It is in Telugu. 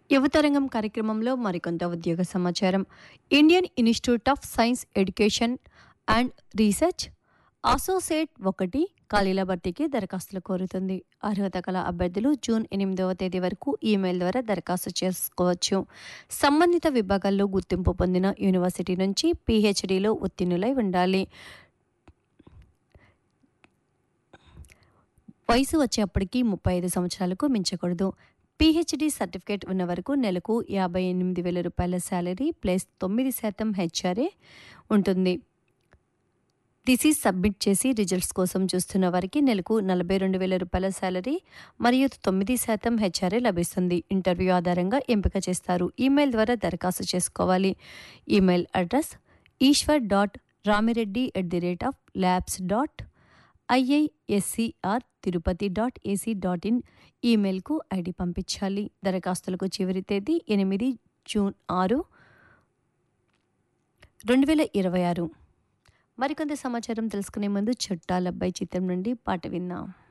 యువతరంగం కార్యక్రమంలో మరికొంత ఉద్యోగ సమాచారం Indian institute of science education and research associate ఒకటి ఖాళీల భర్తీకి దరఖాస్తులు కోరుతుంది అర్హత గల అభ్యర్థులు జూన్ ఎనిమిదవ తేదీ వరకు ఈమెయిల్ ద్వారా దరఖాస్తు చేసుకోవచ్చు సంబంధిత విభాగాల్లో గుర్తింపు పొందిన యూనివర్సిటీ నుంచి పీహెచ్డీలో ఉత్తీర్ణులై ఉండాలి వయసు వచ్చేప్పటికి ముప్పై ఐదు సంవత్సరాలకు మించకూడదు పీహెచ్డీ సర్టిఫికేట్ ఉన్న వరకు నెలకు యాభై ఎనిమిది వేల రూపాయల శాలరీ ప్లస్ తొమ్మిది శాతం హెచ్ఆర్ఏ ఉంటుంది థిసిస్ సబ్మిట్ చేసి రిజల్ట్స్ కోసం చూస్తున్న వారికి నెలకు నలభై రెండు వేల రూపాయల శాలరీ మరియు తొమ్మిది శాతం హెచ్ఆర్ఏ లభిస్తుంది ఇంటర్వ్యూ ఆధారంగా ఎంపిక చేస్తారు ఈమెయిల్ ద్వారా దరఖాస్తు చేసుకోవాలి email address Eswar dot Ramireddy at the rate of labs dot IISER Tirupati dot AC dot in ఈమెయిల్కు ఐడి పంపించాలి దరఖాస్తులకు చివరి తేదీ ఎనిమిది జూన్ ఆరు రెండు వేల ఇరవై ఆరు మరికొంత సమాచారం తెలుసుకునే ముందు చుట్టాలబ్బాయి చిత్రం నుండి పాట విందాం